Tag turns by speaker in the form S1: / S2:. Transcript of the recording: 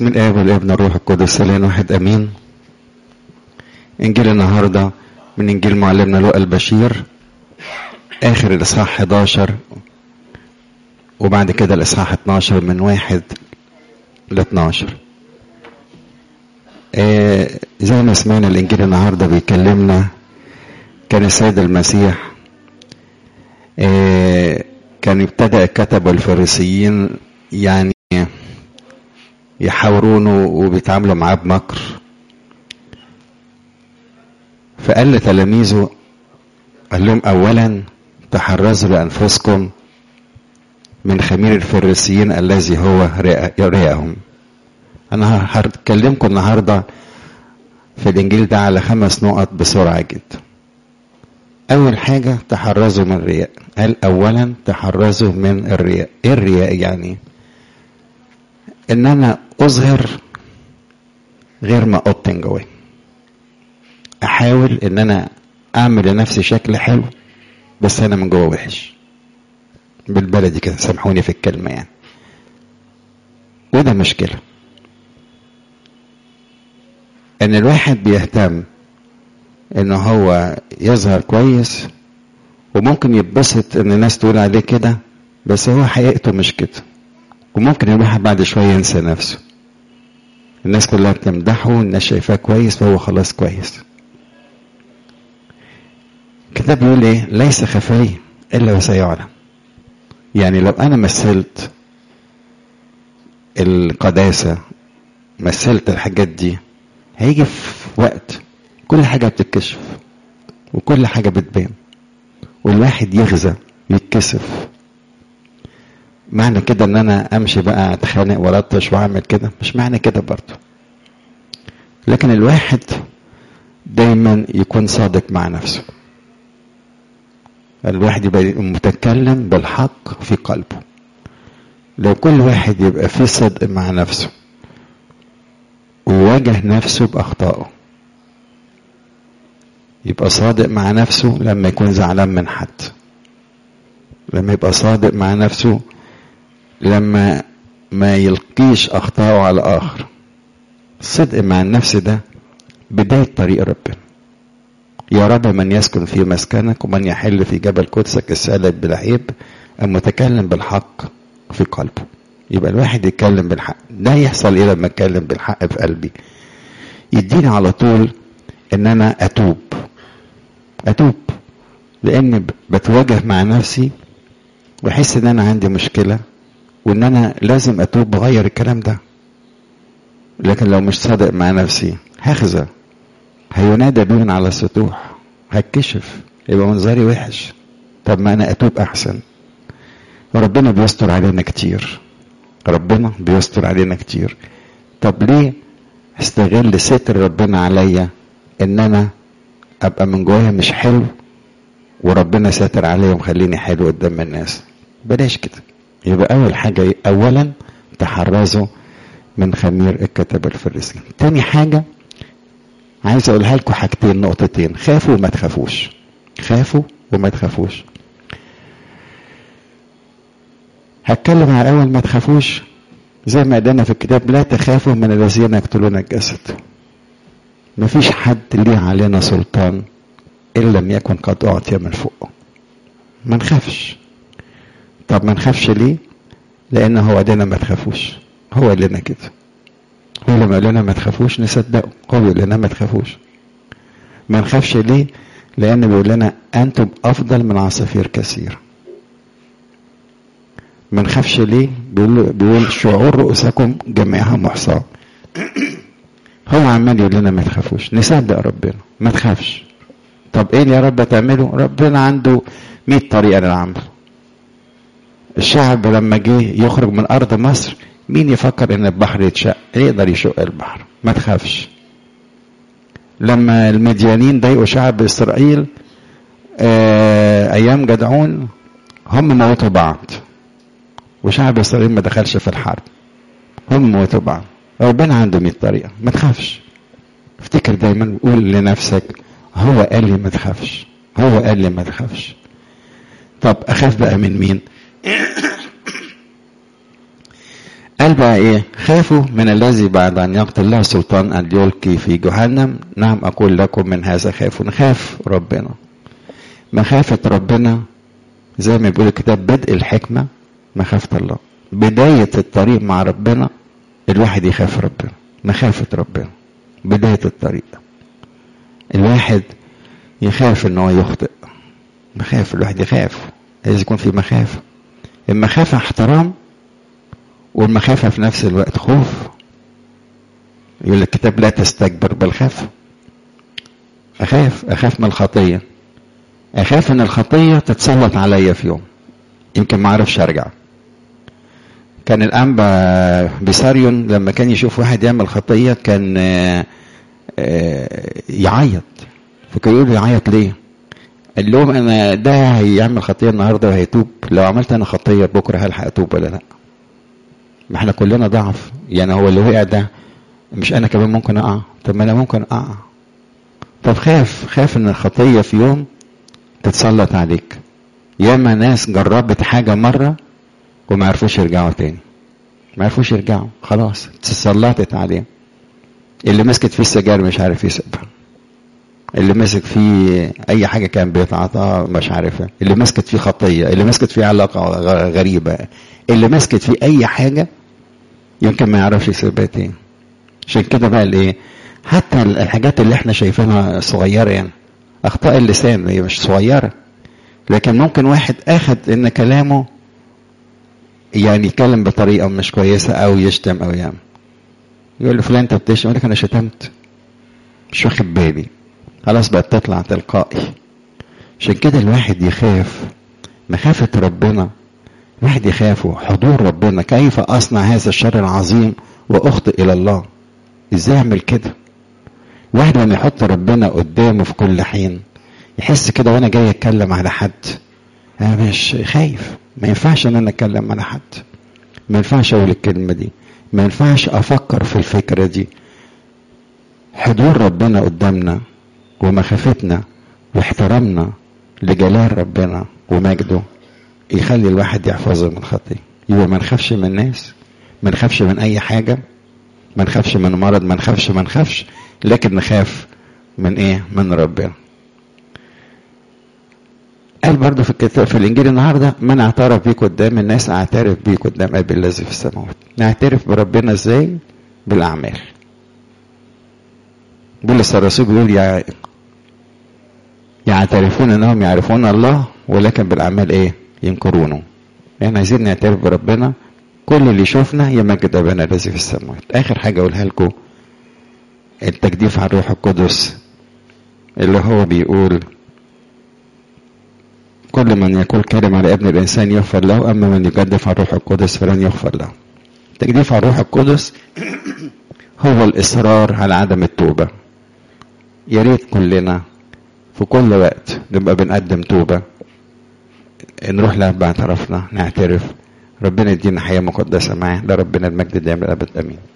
S1: بسم الآب والابن والروح القدس الآن واحد أمين إنجيل النهاردة من إنجيل معلمنا لوقا البشير آخر الإصحاح 11 وبعد كده الإصحاح 12 من واحد ل 12 آه زي ما سمعنا الإنجيل النهاردة بيكلمنا كان السيد المسيح آه كان ابتدأ الكتب والفريسيين يعني يحاورونه وبيتعاملوا معاه بمكر فقال لتلاميذه قال لهم اولا تحرزوا لانفسكم من خمير الفريسيين الذي هو رئاهم انا هكلمكم النهارده في الانجيل ده على خمس نقط بسرعه جدا اول حاجه تحرزوا من الرياء قال اولا تحرزوا من الرياء ايه الرياء يعني ان انا اظهر غير ما ابطن جوايا احاول ان انا اعمل لنفسي شكل حلو بس انا من جوه وحش بالبلدي كده سامحوني في الكلمه يعني وده مشكله ان الواحد بيهتم ان هو يظهر كويس وممكن يتبسط ان الناس تقول عليه كده بس هو حقيقته مش كده وممكن الواحد بعد شوية ينسى نفسه الناس كلها بتمدحه الناس شايفاه كويس فهو خلاص كويس الكتاب بيقول ايه ليس خفي الا وسيعلم يعني لو انا مثلت القداسة مثلت الحاجات دي هيجي في وقت كل حاجة بتتكشف وكل حاجة بتبان والواحد يغزى يتكسف معنى كده ان انا امشي بقى اتخانق والطش واعمل كده مش معنى كده برضه لكن الواحد دايما يكون صادق مع نفسه الواحد يبقى متكلم بالحق في قلبه لو كل واحد يبقى فيه صدق مع نفسه ويواجه نفسه بأخطائه يبقى صادق مع نفسه لما يكون زعلان من حد لما يبقى صادق مع نفسه لما ما يلقيش اخطائه على اخر الصدق مع النفس ده بداية طريق ربنا يا رب من يسكن في مسكنك ومن يحل في جبل قدسك السالب بالعيب المتكلم بالحق في قلبه يبقى الواحد يتكلم بالحق ده يحصل ايه لما اتكلم بالحق في قلبي يديني على طول ان انا اتوب اتوب لان بتواجه مع نفسي واحس ان انا عندي مشكله وان انا لازم اتوب واغير الكلام ده لكن لو مش صادق مع نفسي هخزى هينادى بي على السطوح هتكشف يبقى منظري وحش طب ما انا اتوب احسن وربنا بيستر علينا كتير ربنا بيستر علينا كتير طب ليه استغل ستر ربنا عليا ان انا ابقى من جوايا مش حلو وربنا ساتر عليا ومخليني حلو قدام الناس بلاش كده يبقى اول حاجه اولا تحرزوا من خمير الكتب الفريسيين تاني حاجه عايز اقولها لكم حاجتين نقطتين خافوا وما تخافوش خافوا وما تخافوش هتكلم على اول ما تخافوش زي ما قدنا في الكتاب لا تخافوا من الذين يقتلون الجسد مفيش حد ليه علينا سلطان ان لم يكن قد اعطي من فوق ما نخافش طب ما نخافش ليه لان هو قال ما تخافوش هو قال لنا كده هو لما قال لنا ما تخافوش نصدقه هو بيقول لنا ما تخافوش ما نخافش ليه لان بيقول لنا انتم افضل من عصافير كثير ما نخافش ليه بيقول بيقول شعور رؤوسكم جميعها محصاه هو عمال يقول لنا ما تخافوش نصدق ربنا ما تخافش طب ايه اللي يا رب تعمله ربنا عنده 100 طريقه للعمل الشعب لما جه يخرج من ارض مصر مين يفكر ان البحر يتشق يقدر يشق البحر ما تخافش لما المديانين ضايقوا شعب اسرائيل آه ايام جدعون هم موتوا بعض وشعب اسرائيل ما دخلش في الحرب هم موتوا بعض ربنا عنده 100 طريقه ما تخافش افتكر دايما قول لنفسك هو قال لي ما تخافش هو قال لي ما تخافش طب اخاف بقى من مين قال بقى ايه خافوا من الذي بعد ان يقتل له سلطان ان يلقي في جهنم نعم اقول لكم من هذا خافوا نخاف ربنا مخافة ربنا زي ما بيقول الكتاب بدء الحكمة مخافة الله بداية الطريق مع ربنا الواحد يخاف ربنا مخافة ربنا بداية الطريق الواحد يخاف ان هو يخطئ مخاف الواحد يخاف لازم يكون في مخافة المخافة احترام والمخافة في نفس الوقت خوف يقول الكتاب لا تستكبر بل خاف أخاف أخاف من الخطية أخاف إن الخطية تتسلط عليا في يوم يمكن ما أعرفش أرجع كان الأنبا بيساريون لما كان يشوف واحد يعمل خطية كان يعيط فكان يقول يعيط ليه؟ قال لهم أنا ده هيعمل خطية النهارده وهيتوب لو عملت أنا خطية بكرة هلحق أتوب ولا لأ؟ ما احنا كلنا ضعف يعني هو اللي وقع ده مش انا كمان ممكن اقع طب ما انا ممكن اقع طب خاف خاف ان الخطيه في يوم تتسلط عليك ياما ناس جربت حاجه مره وما عرفوش يرجعوا تاني ما عرفوش يرجعوا خلاص تسلطت عليهم اللي مسكت فيه السجاير مش عارف يسيبها اللي مسك فيه اي حاجه كان بيتعاطاها مش عارفها اللي مسكت فيه خطيه اللي مسكت فيه علاقه غريبه اللي مسكت فيه اي حاجه يمكن ما يعرفش يسيبها تاني عشان كده بقى الايه حتى الحاجات اللي احنا شايفينها صغيره يعني اخطاء اللسان هي مش صغيره لكن ممكن واحد اخد ان كلامه يعني يتكلم بطريقه مش كويسه او يشتم او يعمل يقول له فلان انت بتشتم يقول لك انا شتمت مش واخد بالي خلاص بقت تطلع تلقائي عشان كده الواحد يخاف مخافة ربنا الواحد يخافه حضور ربنا كيف أصنع هذا الشر العظيم وأخطئ إلى الله إزاي أعمل كده الواحد لما يحط ربنا قدامه في كل حين يحس كده وأنا جاي أتكلم على حد أنا مش خايف ما ينفعش إن أنا أتكلم على حد ما ينفعش أقول الكلمة دي ما ينفعش أفكر في الفكرة دي حضور ربنا قدامنا ومخافتنا واحترامنا لجلال ربنا ومجده يخلي الواحد يحفظه من الخطيه يبقى ما نخافش من الناس ما نخافش من اي حاجه ما نخافش من مرض ما نخافش ما نخافش لكن نخاف من ايه من ربنا قال برضه في الكتاب في الانجيل النهارده من اعترف بيك قدام الناس اعترف بيك قدام ابي الذي في السماوات نعترف بربنا ازاي بالاعمال بولس الرسول بيقول يا يعترفون انهم يعرفون الله ولكن بالاعمال ايه ينكرونه يعني عايزين نعترف بربنا كل اللي يشوفنا يمجد ابانا الذي في السماوات اخر حاجه اقولها لكم التجديف على الروح القدس اللي هو بيقول كل من يقول كلمة على ابن الإنسان يغفر له أما من يجدف على الروح القدس فلن يغفر له التجديف على الروح القدس هو الإصرار على عدم التوبة يا ريت كلنا في كل وقت نبقى بنقدم توبة نروح لها باعترافنا نعترف ربنا يدينا حياة مقدسة معاه لربنا المجد دائما الأبد أمين